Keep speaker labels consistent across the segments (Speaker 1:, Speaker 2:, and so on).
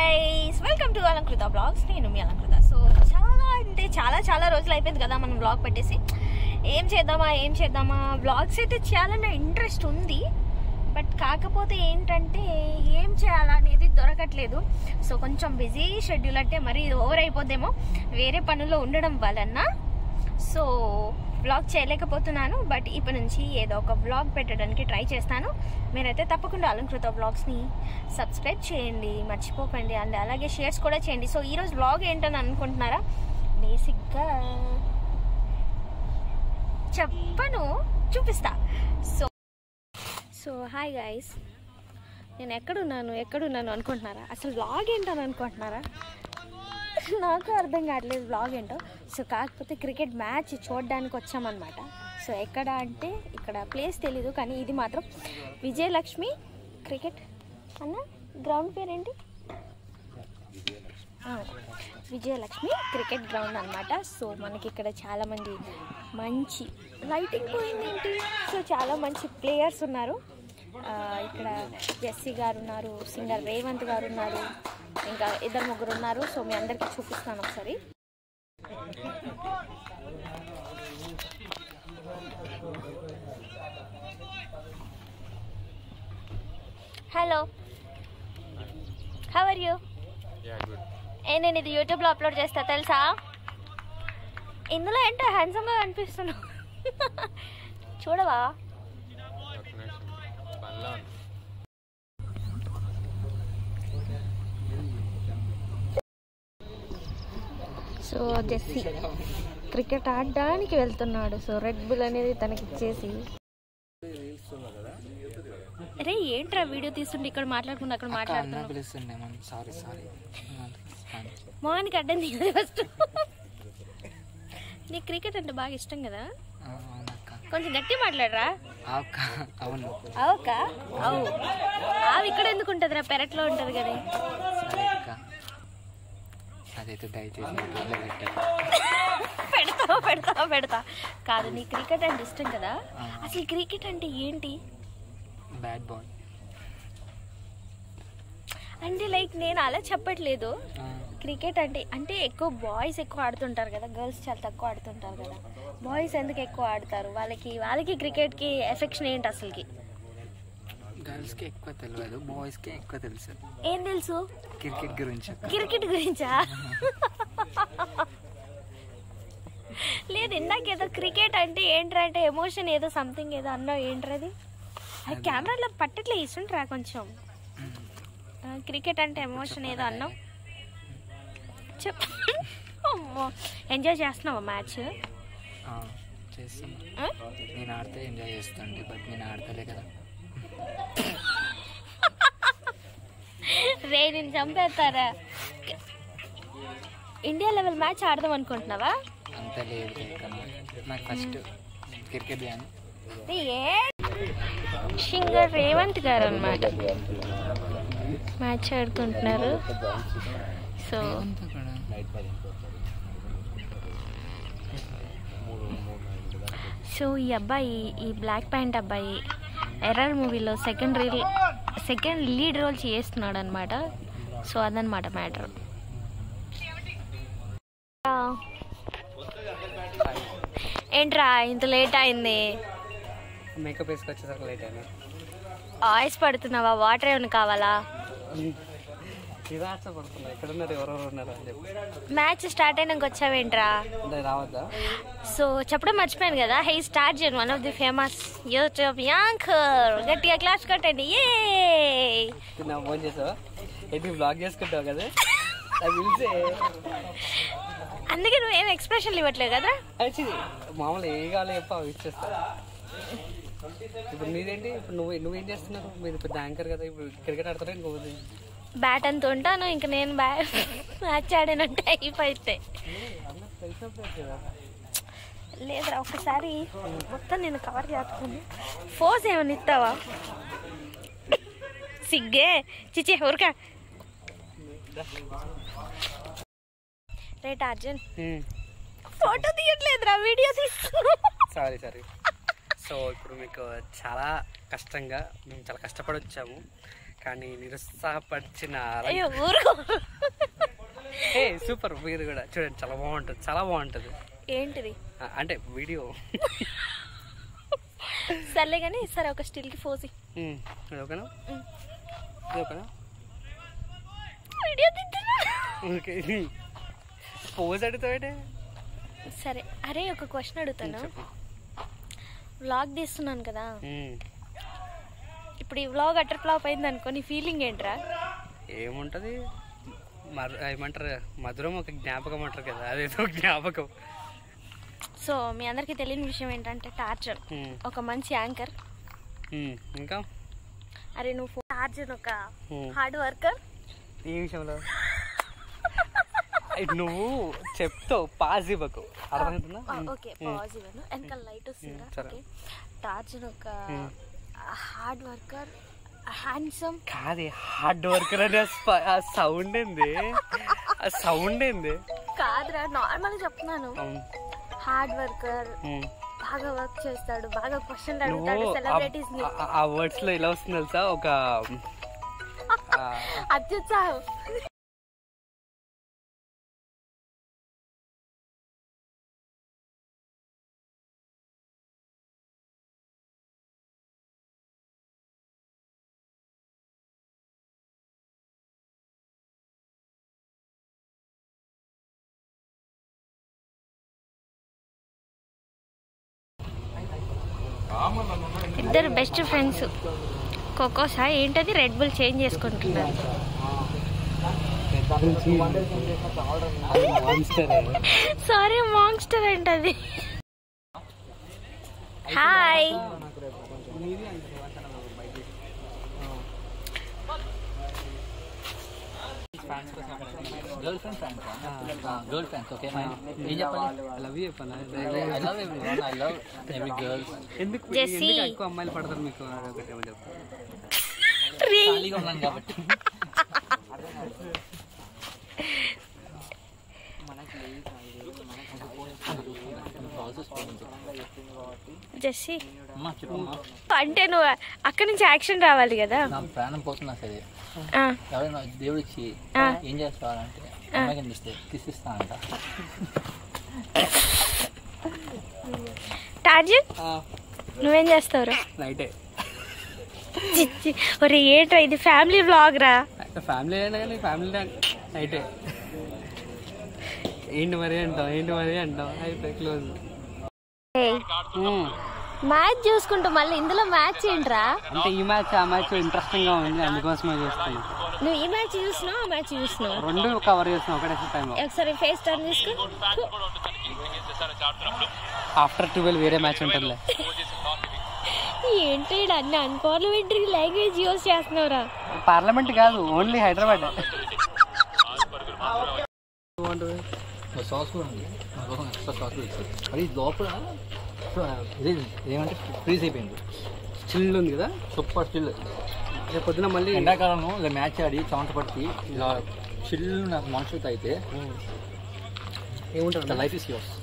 Speaker 1: Guys welcome to Alankrita blogs నేను మీ అలంకృత so చాలా అంటే చాలా చాలా రోజులు అయిపోయింది కదా మనం బ్లాగ్ పెట్టేసి ఏం చేద్దామా ఏం చేద్దామా బ్లాగ్స్ అయితే చేయాలన్న ఇంట్రెస్ట్ ఉంది బట్ కాకపోతే ఏంటంటే ఏం చేయాలా అనేది దొరకట్లేదు సో కొంచెం బిజీ షెడ్యూల్ అంటే మరీ ఓవర్ అయిపోద్దేమో వేరే పనుల్లో ఉండడం వలన సో వ్లాగ్ చేయలేకపోతున్నాను బట్ ఇప్పటి నుంచి ఏదో ఒక వ్లాగ్ పెట్టడానికి ట్రై చేస్తాను మీరైతే తప్పకుండా అలంకృత వ్లాగ్స్ని సబ్స్క్రైబ్ చేయండి మర్చిపోకండి అండ్ అలాగే షేర్స్ కూడా చేయండి సో ఈరోజు వ్లాగ్ ఏంటని అనుకుంటున్నారా బేసిక్గా చెప్పను చూపిస్తా సో సో హాయ్ గాయస్ నేను ఎక్కడున్నాను ఎక్కడున్నాను అనుకుంటున్నారా అసలు వ్లాగ్ ఏంటని అనుకుంటున్నారా నాకు అర్థం కావట్లేదు బ్లాగ్ ఏంటో సో కాకపోతే క్రికెట్ మ్యాచ్ చూడడానికి వచ్చామన్నమాట సో ఎక్కడ అంటే ఇక్కడ ప్లేస్ తెలీదు కానీ ఇది మాత్రం విజయలక్ష్మి క్రికెట్ అన్న గ్రౌండ్ పేరేంటి ఆ, విజయలక్ష్మి క్రికెట్ గ్రౌండ్ అన్నమాట సో మనకి ఇక్కడ చాలా మంది మంచి లైటింగ్ పోయింది ఏంటి సో చాలా మంచి ప్లేయర్స్ ఉన్నారు ఆ, ఇక్కడ జెస్సీ గారు ఉన్నారు సింగర్ రేవంత్ గారు ఉన్నారు ఇంకా ఇద్దరు ముగ్గురు ఉన్నారు సో మీ అందరికీ చూపిస్తాను ఒకసారి hello how are you
Speaker 2: Yeah, good.
Speaker 1: ఏ నేను ఇది యూట్యూబ్లో అప్లోడ్ చేస్తా తెలుసా ఇందులో ఏంటో హ్యాండ్సమ్గా కనిపిస్తున్నావు చూడవా
Speaker 2: ఒక్క నిమిషం పనిలో ఉన్నా.
Speaker 1: సో జెస్సీ క్రికెట్ ఆడడానికి వెళ్తున్నాడు సో రెడ్ బుల్ అనేది తనకి ఇచ్చేసి అరే ఏంట్రా వీడియో తీసుకుంటే ఇక్కడ మాట్లాడుకుంటూ అక్కడ
Speaker 3: అన్న
Speaker 1: మాట్లాడుతున్నావు
Speaker 3: పిలుస్తుండే మనం సారీ సారీ
Speaker 1: మోహన్కి అడ్డం తీయదు ఫస్ట్ నీకు క్రికెట్ అంటే బాగా ఇష్టం కదా
Speaker 3: అవునక్క
Speaker 1: కొంచెం గట్టి మాట్లాడరా
Speaker 3: అక్క అవును
Speaker 1: అవుక అవు ఆవు ఇక్కడ ఎందుకు ఉంటుంది రా పెరట్లో ఉంటుంది కదా
Speaker 3: సరే అక్క అదైతే దయచేసి యూట్యూబ్లో పెట్టారు
Speaker 1: పెడతా పెడతా పెడతా కాదు నీ క్రికెట్ అంటే ఇష్టం కదా
Speaker 3: ఆ.
Speaker 1: అసలు క్రికెట్ అంటే ఏంటి
Speaker 3: బ్యాడ్ బాల్
Speaker 1: అంటే లైక్ నేను అలా చెప్పట్లేదు క్రికెట్ అంటే అంటే ఎక్కువ బాయ్స్ ఎక్కువ ఆడుతుంటారు కదా గర్ల్స్ చాలా తక్కువ ఆడుతుంటారు కదా బాయ్స్ ఎందుకు ఎక్కువ ఆడతారు వాళ్ళకి వాళ్ళకి క్రికెట్కి ఎఫెక్షన్ ఏంటి అసలుకి
Speaker 3: గర్ల్స్కి ఎక్కువ తెలియదు బాయ్స్కి ఎక్కువ తెలుసు
Speaker 1: ఏం తెలుసు
Speaker 3: క్రికెట్ గురించి అక్క
Speaker 1: క్రికెట్ గురించా లేదు ఇందాక ఏదో క్రికెట్ అంటే ఏంట్రా అంటే ఎమోషన్ ఏదో సంథింగ్ ఏదో అన్నావు ఏంట్రది అది కెమెరాలో పట్టట్లే ఇస్తుంట్రా కొంచెం ఆ, క్రికెట్ అంటే ఎమోషన్ ఏదో అన్నావు చెప్ అమ్మో ఎంజాయ్ చేస్తున్నావా మ్యాచ్
Speaker 3: ఆ, చేస్తున్నా నేను ఆడితే ఎంజాయ్ చేస్తుండే బట్ నేను ఆడతలే కదా
Speaker 1: రే నేను చంపేస్తారా ఇండియా లెవెల్ మ్యాచ్ ఆడదాం అనుకుంటున్నావా
Speaker 3: అంత లేదు అక్క నాకు ఫస్ట్ క్రికెట్ కానీ
Speaker 1: సింగర్ రేవంత్ గారు అనమాట మ్యాచ్ ఆడుకుంటున్నారు సో
Speaker 3: అంతా కూడా
Speaker 1: సో ఈ అబ్బాయి ఈ బ్లాక్ ప్యాంట్ అబ్బాయి ఎర్రర్ మూవీలో second reel second lead role చేస్తున్నాడు అనమాట సో అదనమాట మ్యాటర్ ఏంట్రా ఇంత లేట్ అయింది
Speaker 3: మేకప్ వేసుకొచ్చేసరికి లేట్ అయినా
Speaker 1: ఆయిల్స్ పడుతున్నావా వాటర్ ఏమైనా కావాలా
Speaker 3: నిరాశ పడుతున్నా ఎక్కడున్నారు ఎవరెవరు ఉన్నారు అని చెప్పి
Speaker 1: మ్యాచ్ స్టార్ట్ అయినాక వచ్చావేంట్రా
Speaker 3: అంటే రావద్దా
Speaker 1: సో చెప్పడం మర్చిపోయాను కదా హై స్టార్ట్ చేయను one of the famous YouTube anchor గట్టిగా క్లాస్ కట్టండి ఏ
Speaker 3: నా ఫోన్ చేసావా ఏంటి బ్లాగ్ చేసుకుంటావు కదా అది పిలిచే
Speaker 1: అందుకే నువ్వు ఏం ఎక్స్ప్రెషన్లు ఇవ్వట్లేదు కదా
Speaker 3: వచ్చి మామూలు ఏ కావాలి చెప్ప అవి ఇచ్చేస్తా ఇప్పుడు నీదేంటి ఇప్పుడు నువ్వు నువ్వేం చేస్తున్నావు మీరు పెద్ద యాంకర్ కదా ఇప్పుడు క్రికెట్ ఆడతారా ఇంకోది
Speaker 1: బ్యాట్ అంత ఉంటాను ఇంక నేను బ్యా మ్యాచ్ ఆడినట్టు అయిపోతే లేదురా ఒకసారి మొత్తం నేను కవర్ చేస్తాను ఫోర్స్ ఏమైనా ఇస్తావా సిగ్గే చిచ్చే ఊరికా రేట్ అర్జున్ ఫోటో తీయట్లేదురా వీడియో తీస్తున్నా
Speaker 3: సారీ సారీ సో ఇప్పుడు మీకు చాలా కష్టంగా మేము చాలా కష్టపడి వచ్చాము కానీ నిరుత్సాహపరిచిన
Speaker 1: అయ్యో ఊరుకో
Speaker 3: ఏ సూపర్ మీరు కూడా చూడండి చాలా బాగుంటుంది చాలా బాగుంటుంది
Speaker 1: ఏంటిది
Speaker 3: ఆ, అంటే వీడియో
Speaker 1: సర్లే కానీ సరే ఒక స్టిల్కి ఫోసి
Speaker 3: ఉమ్, ఇది ఓకేనా
Speaker 1: ఉమ్.
Speaker 3: ఇది ఓకేనా
Speaker 1: వీడియో తింటున్నా
Speaker 3: ఓకే పోజ్ అడుగుతావేంటి
Speaker 1: సరే అరే ఒక క్వశ్చన్ అడుగుతాను
Speaker 3: చెప్పు
Speaker 1: వ్లాగ్ తీస్తున్నాను కదా
Speaker 3: ఉమ్,
Speaker 1: ఇప్పుడు ఈ వ్లాగ్ అటర్ ఫ్లాప్ అయింది అనుకో నీ ఫీలింగ్ ఏంట్రా
Speaker 3: ఏముంటది మరు ఏమంటారు మధురం ఒక జ్ఞాపకం అంటారు కదా అదేదో జ్ఞాపకం
Speaker 1: సో మీ అందరికీ తెలియని విషయం ఏంటంటే టార్చర్
Speaker 3: ఉమ్,
Speaker 1: ఒక మంచి యాంకర్
Speaker 3: ఉమ్, ఇంకా
Speaker 1: అరే నువ్వు టార్చర్ ఒక
Speaker 3: ఉమ్.
Speaker 1: హార్డ్ వర్కర్
Speaker 3: ఈ విషయంలో ఐ, నువ్వు చెప్తావు పాజ్ ఇవ్వకు అర్థమవుతుందా ఉమ్,
Speaker 1: ఓకే
Speaker 3: ఉమ్,
Speaker 1: పాజిటివ్ వెనకాల లైట్ వస్తుందా
Speaker 3: ఉమ్, సరే.
Speaker 1: ఓకే టార్చర్ ఒక
Speaker 3: ఉమ్.
Speaker 1: హార్డ్ వర్కర్ హ్యాండ్సమ్
Speaker 3: కాదే హార్డ్ వర్కర్ అనే స్ప- ఆ సౌండ్ ఏంది ఆ సౌండ్ ఏంది
Speaker 1: కాదురా నార్మల్ చెప్తున్నాను
Speaker 3: ఉమ్,
Speaker 1: హార్డ్ వర్కర్
Speaker 3: ఉమ్.
Speaker 1: బాగా వర్క్ చేస్తాడు బాగా క్వశ్చన్
Speaker 3: నువ్వు
Speaker 1: అడుగుతాడు
Speaker 3: ఆ-
Speaker 1: సెలబ్రిటీస్ ని
Speaker 3: ఆ- ఆ వర్డ్స్ లో ఎలా వస్తుంది తెలుసా ఒక ఆ,
Speaker 1: అత్యుత్సాహం ఇద్దరు బెస్ట్ ఫ్రెండ్స్ కోకోసా ఏంటది రెడ్ బుల్ చేంజ్ చేసుకుంటున్నారు సారీ మాంగ్స్టర్ ఏంటది hi
Speaker 4: girlfriend friends girlfriends okay ఏం చెప్పాలి
Speaker 3: లవ్ యూ చెప్పాలా
Speaker 4: I love everyone I love every girls
Speaker 3: ఎందుకు
Speaker 1: జెస్సీ.
Speaker 3: ఎందుకు ఎక్కువ అమ్మాయిలు పడతారు మీకు ఒకటి ఏమో చెప్పు
Speaker 4: ఖాళీగా ఉన్నాను కాబట్టి
Speaker 1: జెస్సీ
Speaker 4: అమ్మా చెప్పమ్మా
Speaker 1: అంటే నువ్వు అక్కడి నుంచి యాక్షన్ రావాలి కదా
Speaker 4: నా ప్రాణం పోతున్నా సరే
Speaker 1: ఆ,
Speaker 4: ఎవరైనా దేవుడు ఇచ్చి
Speaker 1: ఆ.
Speaker 4: ఏం చేస్తావాలంటే అమ్మాయి కనిపిస్తే కిసిస్తా అంట
Speaker 1: టార్జన్ నువ్వేం చేస్తావురా
Speaker 3: నైటే
Speaker 1: చిచ్చి ఒరే ఏంట్రా ఇది ఫ్యామిలీ వ్లాగ్ రా
Speaker 3: ఫ్యామిలీ అయినా కానీ ఫ్యామిలీ నైటే ఏంటి మరి అంటావు ఏంటి మరి అంటావు అయిపోయి క్లోజ్
Speaker 1: మ్యాచ్ చూసుకుంటూ మళ్ళీ ఇందులో మ్యాచ్ ఏంట్రా
Speaker 3: అంటే ఈ మ్యాచ్ ఆ మ్యాచ్ ఇంట్రెస్టింగ్ గా ఉంది అందుకోసమే చూస్తాను
Speaker 1: నువ్వు ఈ మ్యాచ్ చూసినావు ఆ మ్యాచ్ చూసినావు
Speaker 3: రెండు కవర్ చేస్తున్నాం ఒకటే టైంలో
Speaker 1: ఒకసారి ఫేస్ టర్న్ చేసుకో
Speaker 3: ఆఫ్టర్ ట్వెల్వ్ వేరే మ్యాచ్ ఉంటుందిలే
Speaker 1: ఏంటి ఈడ అన్ని అన్పార్లమెంటరీ లాంగ్వేజ్ యూస్ చేస్తున్నావురా
Speaker 3: పార్లమెంట్ కాదు ఓన్లీ హైదరాబాద్
Speaker 4: సాస్ కూడా ఉంది నా కోసం ఎక్స్ట్రా సాస్ కూడా ఇచ్చారు అది లోపల ఇదే ఏమంటే ఫ్రీజ్ అయిపోయింది
Speaker 3: చిల్లు ఉంది కదా
Speaker 4: సూపర్ స్టిల్
Speaker 3: రేపు పొద్దున మళ్ళీ
Speaker 4: ఎండాకాలంలో ఇలా మ్యాచ్ ఆడి చెమట పట్టి ఇలా చిల్లు నాకు మనుషులతో అయితే
Speaker 3: ఏముంటుంది
Speaker 4: లైఫ్ ఇస్ యోర్స్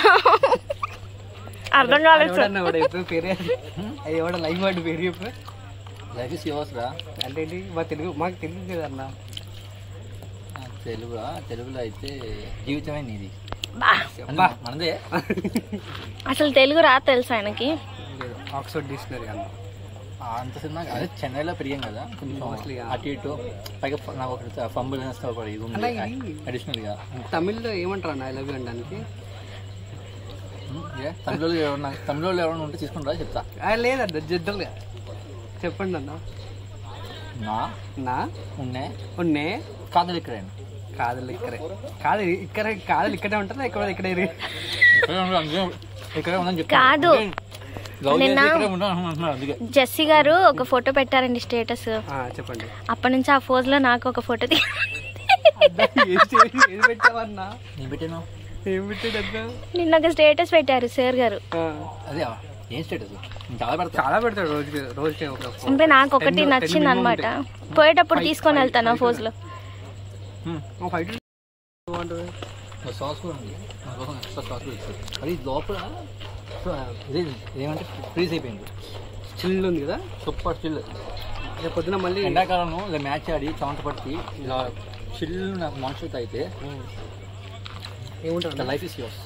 Speaker 1: అర్థం కాలేదు సార్
Speaker 3: ఎవడన్నా వాడు చెప్పు పేరు అది ఎవడ లైవ్ వాడి పేరు చెప్పు
Speaker 4: లైఫ్ ఇస్ యోర్స్ రా
Speaker 3: అంటే ఏంటి మా తెలుగు మాకు తెలుగు కదన్న
Speaker 4: ఆ, తెలుగురా తెలుగులో అయితే జీవితమే నీది
Speaker 1: బా.
Speaker 4: అంటే మనదే
Speaker 1: అసలు తెలుగు రా తెలుసా ఆయనకి
Speaker 3: ఆక్స్ఫర్డ్ డిక్షనరీ అన్న
Speaker 4: ఆ, అంత సినిమా అదే చెన్నైలో పెరిగాం కదా కొంచెం
Speaker 3: Mostly, ఆ.
Speaker 4: అటు ఇటు పైగా ఫ- నాకు ఒకటి ఫంబుల్ ఒక ఇది ఉంది
Speaker 3: అలా ఇది-
Speaker 4: అడిషనల్ గా
Speaker 3: తమిళ్లో ఏమంటారు అన్న ఐ లవ్ యూ అనడానికి
Speaker 4: ఉమ్, ఏ? తమిళలో ఎవరన్నా తమిళలో ఎవరైనా ఉంటే తీసుకుంటారా చెప్తా
Speaker 3: ఆ, లేదన్న జనరల్గా చెప్పండి అన్న
Speaker 4: నా
Speaker 3: నా
Speaker 4: ఉన్నే
Speaker 3: ఉన్నే
Speaker 4: కాదలు ఇక్కడండి
Speaker 3: కాదలు ఇక్కడే కాదు ఇక్కడ కాదలు ఇక్కడే ఉంటుందా ఇక్కడ ఇక్కడ ఇరి-
Speaker 4: ఇక్కడే ఉండు, అందుకే- ఇక్కడే ఉందని చెప్తా
Speaker 1: కాదు.
Speaker 4: లవ్ చేసి
Speaker 1: నిన్న-
Speaker 4: ఇక్కడే ఉంటాను అంటున్నాను అందుకే
Speaker 1: జెస్సీ గారు ఒక ఫోటో పెట్టారండి స్టేటస్
Speaker 3: ఆ, చెప్పండి
Speaker 1: అప్పటి నుంచి ఆ ఫోజ్ లో నాకు ఒక ఫోటో తీ
Speaker 3: ఏం చేయాలి? ఏది పెట్టావన్నా
Speaker 4: నేను పెట్టాను
Speaker 3: ఏం పెట్టాడు
Speaker 1: నిన్న ఒక స్టేటస్ పెట్టారు సార్ గారు
Speaker 4: అదే ఏం స్టేటస్ నేను చాలా పెడతా
Speaker 3: చాలా పెడతాడు రోజుకి రోజుకి ఒక
Speaker 1: అంటే నాకు ఒకటి
Speaker 3: Ten- ten
Speaker 1: నచ్చింది
Speaker 3: minimum
Speaker 1: అనమాట
Speaker 3: ఉంటాయి.
Speaker 1: పోయేటప్పుడు తీసుకొని వెళ్తాను ఆ ఫోజ్ లో
Speaker 3: ఒక ఫైవ్ బాగుంటుంది
Speaker 4: సాస్ కూడా ఉంది నా కోసం ఎక్స్ట్రా సాస్ కూడా ఇచ్చారు అది లోపల ఇదే ఏమంటే ఫ్రీజ్ అయిపోయింది
Speaker 3: చిల్లు ఉంది కదా
Speaker 4: సూపర్ స్టిల్
Speaker 3: రేపు పొద్దున మళ్ళీ
Speaker 4: ఎండాకాలంలో ఇలా మ్యాచ్ ఆడి చెమట పట్టి ఇలా చిల్లు నాకు మనుషులతో అయితే
Speaker 3: ఏముంటారు
Speaker 4: లైఫ్ ఇస్ యోర్స్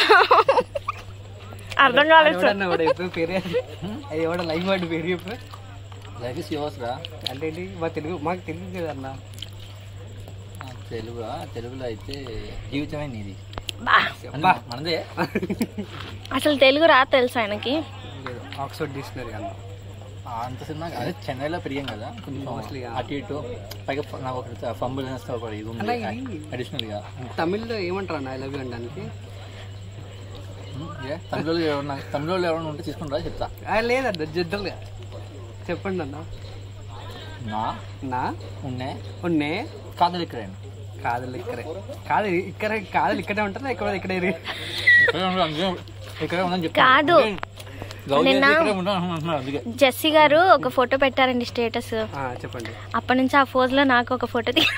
Speaker 1: అర్థం కాలేదు సార్
Speaker 3: ఎవడన్నా వాడు ఎప్పుడు పేరు అది ఎవడ లైఫ్ వాడి పేరు చెప్పు
Speaker 4: లైఫ్ ఇస్ యోర్స్ రా
Speaker 3: అంటే ఏంటి మా తెలుగు మాకు తెలుగు కదా అన్న
Speaker 4: తెలుగు తెలుగులో అయితే జీవితమే నీది
Speaker 1: బా.
Speaker 3: అబ్బా.
Speaker 4: మనదే
Speaker 1: అసలు తెలుగు రా తెలుసా ఆయనకి
Speaker 3: లేదు ఆక్స్ఫర్డ్ డిక్షనరీ అన్న
Speaker 4: ఆ, అంత సినిమా అదే చెన్నైలో పెరిగాం కదా కొంచెం
Speaker 3: Mostly, ఆ.
Speaker 4: అటు ఇటు పైగా ఫ- నాకు ఒక ఫంబుల్ ఒకటి ఇది ఉంది
Speaker 3: అన్న, ఇది-
Speaker 4: అడిషనల్గా
Speaker 3: తమిళ్లో ఏమంటారు అన్న ఐ లవ్ యూ అనడానికి
Speaker 4: తమిళలో ఎవరన్నా తమిళలో ఎవరైనా ఉంటే తీసుకుంటారా చెప్తా
Speaker 3: ఆ, లేదన్న జనరల్గా చెప్పండి అన్న
Speaker 4: నా
Speaker 3: నా
Speaker 4: ఉన్నే
Speaker 3: ఉన్నే
Speaker 4: కాదలు ఇక్కడే
Speaker 3: కాదలు ఇక్కడే కాదు ఇక్కడ కాదలు ఇక్కడే ఉంటారా ఇక్కడ ఇక్కడే
Speaker 4: ఇక్కడే ఉండదు అందుకే ఇక్కడే ఉందని చెప్తా
Speaker 1: కాదు.
Speaker 4: లవ్ చేసి
Speaker 1: నిన్న-
Speaker 4: ఇక్కడే ఉండాలి అంటున్నారు అందుకే
Speaker 1: జెస్సీ గారు ఒక ఫోటో పెట్టారండి స్టేటస్
Speaker 3: ఆ, చెప్పండి
Speaker 1: అప్పటి నుంచి ఆ ఫోజ్ లో నాకు ఒక ఫోటో తీ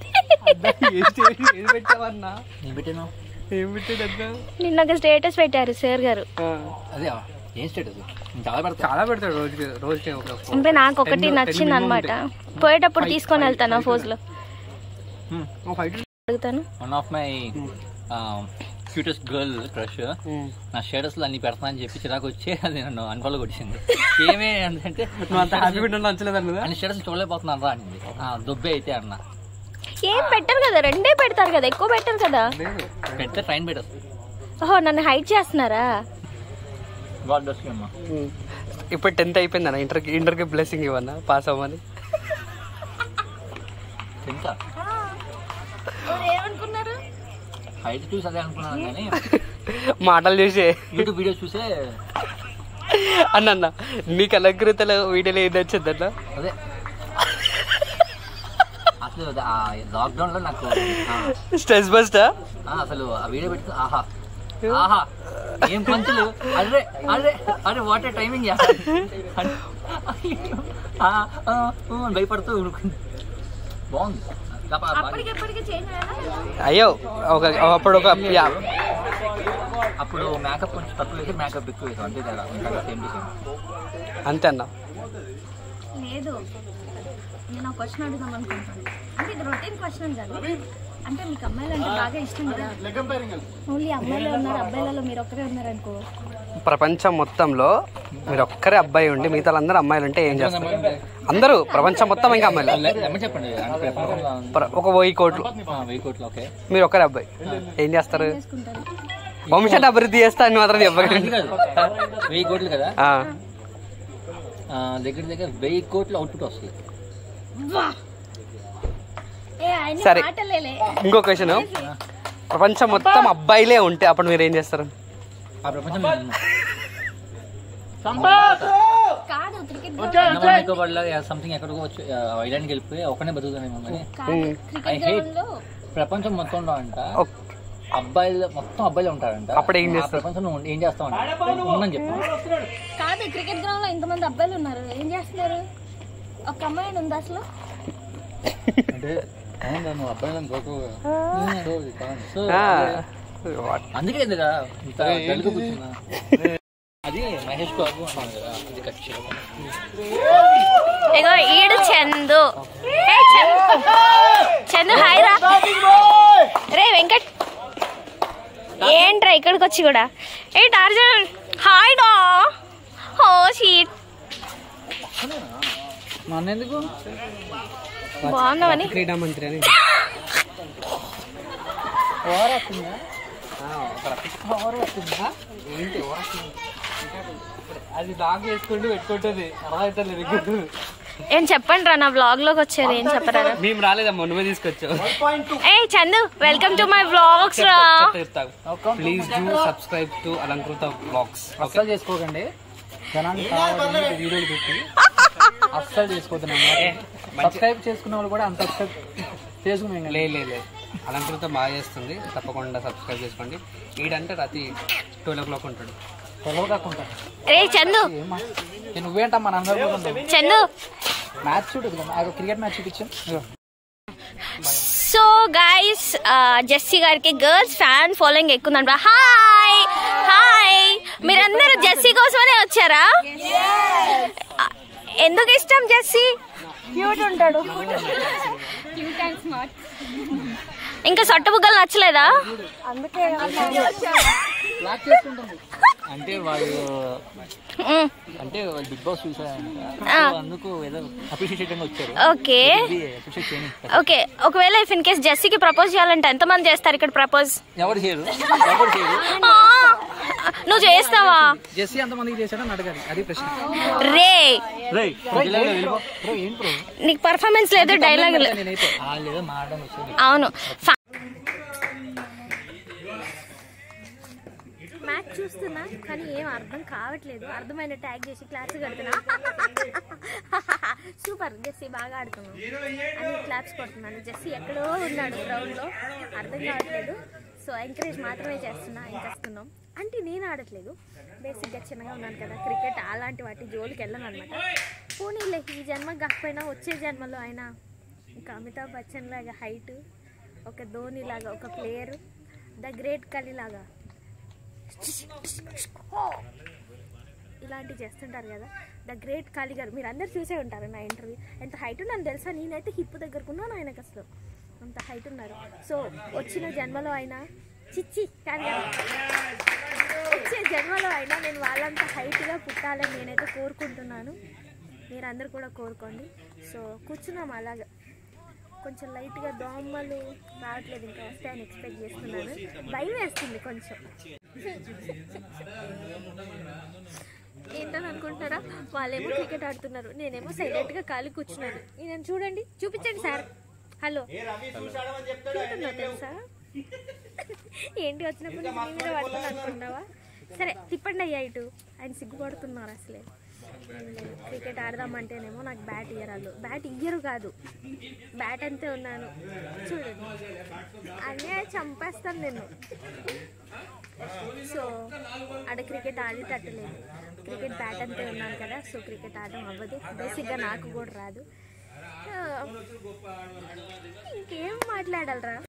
Speaker 3: ఏది పెట్టావన్నా
Speaker 4: నేను పెట్టాను
Speaker 3: ఏం పెట్టాడన్నా
Speaker 1: నిన్న ఒక స్టేటస్ పెట్టారు సార్ గారు
Speaker 3: ఆ,
Speaker 4: అదే ఏం స్టేటస్ నేను చాలా పెడతా
Speaker 3: చాలా పెడతాడు రోజుకి రోజుకి ఒక phone.
Speaker 1: అంటే నాకు ఒకటి
Speaker 3: Ten- ten
Speaker 1: నచ్చింది
Speaker 3: minimum
Speaker 1: అనమాట పోయేటప్పుడు తీసుకొని వెళ్తాను ఆ ఫోజ్ లో
Speaker 3: ఒక ఫైవ్
Speaker 1: అడుగుతాను
Speaker 4: one of my cutest girl crush
Speaker 3: um.
Speaker 4: నా స్టేటస్లో అన్ని పెడతా అని చెప్పి చిరాకు వచ్చి అది నన్ను అన్ఫాలో కొట్టింది ఏమే అంటే
Speaker 3: నువ్వు అంత హ్యాపీ పెట్టిన నచ్చలేదు అన్నదా
Speaker 4: అన్ని స్టేటస్ చూడలేకపోతున్నాను రా అనింది ఆ, దుబ్బే అయితే అన్న
Speaker 1: ఏం పెట్టరు కదా రెండే పెడతారు కదా ఎక్కువ పెట్టరు కదా
Speaker 3: లేదు
Speaker 4: పెడితే ట్రైన్ పెట్టేస్తుంది
Speaker 1: ఓహో నన్ను హైట్ చేస్తున్నారా
Speaker 4: గాడ్ బ్లెస్ యూ అమ్మా
Speaker 3: ఉమ్. ఇప్పుడు టెన్త్ అయిపోయింది అన్న ఇంటర్కి ఇంటర్కి బ్లెస్సింగ్ ఇవ్వన్నా పాస్ అవ్వమని
Speaker 4: తింటా
Speaker 1: ఏమనుకున్నారు
Speaker 4: హైట్ చూసి అదే అనుకున్నాను కానీ
Speaker 3: మాటలు చూసే
Speaker 4: యూట్యూబ్ వీడియోస్ చూసే
Speaker 3: అన్న అన్న నీకు అలంకృతల వీడియోలో ఏది వచ్చింది అన్న
Speaker 4: అదే అసలు ఆ లాక్డౌన్ లో నాకు ఆ,
Speaker 3: స్ట్రెస్ బస్టా
Speaker 4: ఆ, అసలు ఆ వీడియో పెట్టుకుని ఆహా ఆహా ఏం పంచులు అరే అరే అరే వాట్ టైమింగ్ భయపడుతూ ఊరుకుంది బాగుంది పాప బాగా-
Speaker 1: అప్పటికెప్పటికి చేంజ్
Speaker 3: అయ్యో ఒక అప్పుడు ఒక యా-
Speaker 4: అప్పుడు మేకప్ కొంచెం తక్కువ వేసి మేకప్ ఎక్కువ వేసాం అంతే తేడా ఇంకా సేమ్ టు సేమ్
Speaker 3: అంతే అన్న
Speaker 1: లేదు నేను ఒక క్వశ్చన్ అడుగుదాం అనుకుంటాను అంటే ఇది రొటీన్ క్వశ్చన్ కాదు అంటే మీకు అమ్మాయిలు అంటే బాగా ఇష్టం కదా ఓన్లీ అమ్మాయిలే ఉన్నారు అబ్బాయిలలో మీరు ఒక్కరే ఉన్నారు అనుకో
Speaker 3: ప్రపంచం మొత్తంలో మీరు ఒక్కరే అబ్బాయి ఉండి మిగతా అందరూ అమ్మాయిలు ఉంటే ఏం చేస్తారు అందరూ ప్రపంచం మొత్తం ఇంకా అమ్మాయిలు
Speaker 4: ఏమని చెప్పండి అంటే ప్రపంచంలో
Speaker 3: ప్ర- ఒక వెయ్యి కోట్లు
Speaker 4: ఆ, వెయ్యి కోట్లు ఓకే
Speaker 3: మీరు ఒక్కరే అబ్బాయి ఏం చేస్తారు
Speaker 1: చేసుకుంటారు
Speaker 3: వంశాన్ని అభివృద్ధి చేస్తా అని మాత్రం చెప్పకండి
Speaker 4: కాదు వెయ్యి కోట్లు కదా
Speaker 3: ఆ,
Speaker 4: ఆ, దగ్గర దగ్గర వెయ్యి కోట్లు అవుట్పుట్ వస్తుంది
Speaker 1: ఏ ఆయన
Speaker 3: సరే.
Speaker 1: మాటలేలే
Speaker 3: ఇంకో క్వశ్చన్ ప్రపంచం మొత్తం అబ్బాయిలే ఉంటే అప్పుడు మీరు ఏం చేస్తారు
Speaker 4: ఆ ప్రపంచం
Speaker 1: కాదు క్రికెట్
Speaker 4: అండమాన్ నికోబార్లో సంథింగ్ ఎక్కడికో వచ్చి ఐలాండ్కి వెళ్ళిపోయి ఒకనే బతుకుతానేమో కానీ
Speaker 1: కాదు
Speaker 3: um.
Speaker 4: I
Speaker 1: cricket
Speaker 4: hate-
Speaker 1: ground లో
Speaker 4: ప్రపంచం మొత్తంలో అంట
Speaker 3: ఒక్-
Speaker 4: అబ్బాయిలు మొత్తం అబ్బాయిలు ఉంటారంట
Speaker 3: అప్పుడు ఏం
Speaker 4: ఆ
Speaker 3: చేస్తారు?
Speaker 4: ప్రపంచంలో ఉండి ఏం చేస్తాం ఉందని చెప్పాను
Speaker 1: కాదు క్రికెట్ గ్రౌండ్ లో ఇంతమంది అబ్బాయిలు ఉన్నారు ఏం చేస్తున్నారు ఒక అమ్మాయి ఉంది అసలు
Speaker 4: అంటే నువ్వు అబ్బాయిలను సో
Speaker 3: ఆ, what?
Speaker 4: అందుకే ఇదిగా ఇంత డల్గా కూర్చున్నా అది మహేష్ బాబు అన్నాను కదా అది కట్ చేయడం
Speaker 1: ఇగో ఈడు చందు ఏ చందు చందు హాయ్ రా రే వెంకట్ ఏంట్రా ఇక్కడికి వచ్చి కూడా ఏ టార్జన్ హాయ్ డా హో షీట్
Speaker 4: మన ఎందుకు
Speaker 1: బాగున్నావని
Speaker 3: క్రీడా మంత్రి అని ఏంటి అది లాగ్ చేసుకుంటూ పెట్టుకుంటుంది అర్థమవుతుంది నీకు
Speaker 1: ఏం చెప్పండి రా నా బ్లాగ్ లోకి వచ్చారు ఏం చెప్పరా
Speaker 3: మేము రాలేదమ్మా నువ్వే తీసుకొచ్చావు
Speaker 1: ఏ Chandu welcome to my blogs రా
Speaker 3: please do subscribe to Alankrita blogs
Speaker 4: అస్సలు చేసుకోకండి జనానికి కావాలని వీడియోలు పెట్టి అస్సలు చేసుకోవద్దు సబ్స్క్రైబ్ చేసుకున్న వాళ్ళు కూడా అంత సబ్స్క్రైబ్ చేసుకుని
Speaker 3: లే లే లే అలంకృత బాగా చేస్తుంది తప్పకుండా సబ్స్క్రైబ్ చేసుకోండి ఈడంటే రాత్రి ట్వెల్వ్ ఓ క్లాక్ ఉంటాడు
Speaker 4: పొలవ కాకుండా
Speaker 1: రే చందు
Speaker 4: నువ్వేంటమ్మా అందరూ
Speaker 1: చందు
Speaker 4: మ్యాచ్ చూడు క్రికెట్ మ్యాచ్ చూపించాను
Speaker 1: సో గైస్ జెస్సీ గారికి గర్ల్స్ ఫ్యాన్ ఫాలోయింగ్ ఎక్కువ ఉందంట హాయ్ హాయ్ మీరందరూ జెస్సీ కోసమనే వచ్చారా ఎందుకు ఇష్టం జెస్సీ క్యూట్ ఉంటాడు
Speaker 5: క్యూట్ అండ్ స్మార్ట్
Speaker 1: ఇంకా సొట్టు బుగ్గలు నచ్చలేదా
Speaker 5: అందుకే
Speaker 4: బ్లాక్ చేసుకుంటుంది
Speaker 6: అంటే వాళ్ళు
Speaker 1: మ్,
Speaker 6: అంటే వాళ్ళు బిగ్ బాస్ చూసారంట
Speaker 1: ఆ.
Speaker 6: సో అందుకు ఏదో అప్రిషియేట్ చేయడానికి వచ్చారు
Speaker 1: ఓకే
Speaker 6: అప్రిషియేట్ చేయని
Speaker 1: ఓకే ఒకవేళ ఇఫ్ ఇన్ కేస్ జెస్సీకి ప్రపోజ్ చేయాలంటే ఎంతమంది చేస్తారు ఇక్కడ ప్రపోజ్
Speaker 6: ఎవరు చేయరు ఎవరు చేయరు
Speaker 1: నువ్వు చేస్తావా
Speaker 4: జెస్సీ ఎంతమందికి చేశాడని అడగాలి అది ప్రశ్న
Speaker 1: రే
Speaker 6: రేయ్, మధ్యలో వెళ్ళిపో.
Speaker 4: బ్రో ఏం బ్రో
Speaker 1: నీకు పర్ఫార్మెన్స్ లేదు డైలాగ్
Speaker 4: నేనైతే
Speaker 6: వాళ్ళు ఏదో మాట్లాడడం వచ్చింది
Speaker 1: అవును మ్యాచ్ చూస్తున్నా కానీ ఏం అర్థం కావట్లేదు అర్థమైన ట్యాగ్ చేసి క్లాప్స్ కడుతున్నా సూపర్ జెస్సీ బాగా ఆడుతున్నాను అని క్లాప్స్ కొడుతున్నాను జెస్సీ ఎక్కడో ఉన్నాడు గ్రౌండ్లో అర్థం కావట్లేదు సో ఎంకరేజ్ మాత్రమే చేస్తున్నా ఇంకేస్తున్నాం అంటే నేను ఆడట్లేదు బేసిక్గా చిన్నగా ఉన్నాను కదా క్రికెట్ అలాంటి వాటి జోలికి వెళ్ళను అనమాట పోనీలే ఈ జన్మ కాకపోయినా వచ్చే జన్మలో అయినా ఇంకా అమితాబ్ బచ్చన్ లాగా హైట్ ఒక ధోని లాగా ఒక ప్లేయర్ ద గ్రేట్ కలి లాగా ఇలాంటివి చేస్తుంటారు కదా ద గ్రేట్ కాళీ గారు మీరు అందరు చూసే ఉంటారు నా ఇంటర్వ్యూ ఎంత హైట్ ఉన్నాను తెలుసా నేనైతే హిప్ దగ్గరకున్నాను ఆయనకు అసలు అంత హైట్ ఉన్నారు సో వచ్చిన జన్మలో అయినా చిచ్చి కాదు కదా. వచ్చే జన్మలో అయినా నేను వాళ్ళంత హైట్గా పుట్టాలని నేనైతే కోరుకుంటున్నాను మీరందరూ కూడా కోరుకోండి సో కూర్చున్నాం అలాగా కొంచెం లైట్గా దోమలు రావట్లేదు ఇంకా వస్తాయని ఎక్స్పెక్ట్ చేస్తున్నాను భయం వేస్తుంది కొంచెం ఏంటని అనుకుంటున్నారా వాళ్ళేమో క్రికెట్ ఆడుతున్నారు నేనేమో సైలెంట్గా ఖాళీ కూర్చున్నాను నేను చూడండి చూపించండి సార్ హలో చూస్తున్నా తెలుసా ఏంటి వచ్చినప్పుడు నుంచి నీ మీద పడుతుంది అనుకున్నావా సరే తిప్పండి అయ్యా ఇటు ఆయన సిగ్గుపడుతున్నారు అసలే క్రికెట్ ఆడదామంటేనేమో నాకు బ్యాట్ ఇయ్యరాలు బ్యాట్ ఇయ్యరు కాదు బ్యాట్ అంతే ఉన్నాను చూడండి అన్నీ చంపేస్తాను నేను సో ఆడ క్రికెట్ ఆడేటట్టు లేదు క్రికెట్ బ్యాట్ అంతే ఉన్నాను కదా సో క్రికెట్ ఆడడం అవ్వదు బేసిక్గా నాకు కూడా రాదు ఆ, ఇంకేం మాట్లాడాలరా